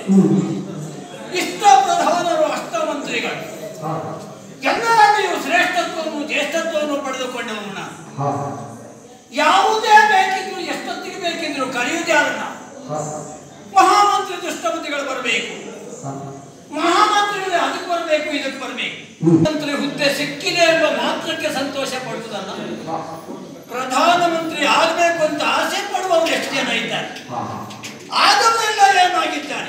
ಇಷ್ಟ ಪ್ರಧಾನರು ಅಷ್ಟ ಮಂತ್ರಿಗಳು ಎಲ್ಲರಲ್ಲಿಯೂ ಶ್ರೇಷ್ಠತ್ವವನ್ನು ಜ್ಯೇಷ್ಠತ್ವವನ್ನು ಪಡೆದುಕೊಂಡವನು ನಾನು ಯಾವುದೇ ಬೇಕಿದ್ರು ಎಷ್ಟೊತ್ತಿಗೆ ಬೇಕಿದ್ರು ಕರೆಯುವುದೇ ಯಾರನ್ನ ಮಹಾಮಂತ್ರಿ ದುಷ್ಟಮಂತ್ರಿಗಳು ಬರಬೇಕು ಮಹಾಮಂತ್ರಿಗಳು ಅದಕ್ಕೆ ಬರಬೇಕು ಇದಕ್ಕೆ ಬರಬೇಕು ಮಂತ್ರಿ ಹುದ್ದೆ ಸಿಕ್ಕಿದೆ ಎಂಬ ಮಾತ್ರಕ್ಕೆ ಸಂತೋಷ ಪಡುವುದಲ್ಲ ಪ್ರಧಾನಮಂತ್ರಿ ಆಗಬೇಕು ಅಂತ ಆಸೆ ಪಡುವವರು ಎಷ್ಟು ಜನ ಇದ್ದಾರೆ ಆಗವರೆಲ್ಲ ಏನಾಗಿದ್ದಾರೆ